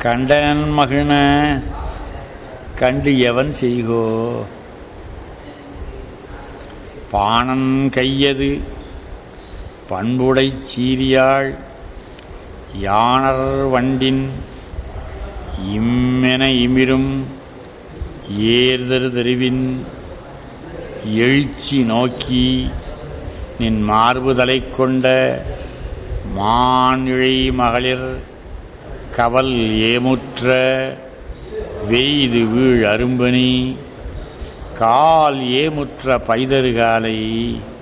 கண்டனன் மகிழ கண்டு எவன் செய்கோ பாணன் கையது பண்புடைச் சீரியாள் யாணர் வண்டின் இம்மென இமிரும் ஏர்தரு தெருவின் எழுச்சி நோக்கி நின் மார்புதலை கொண்ட மானிழை மகளிர் கவல் ஏமுற்ற வெய்து வீழ் அரும்பனி கால் ஏமுற்ற பைதரு காலை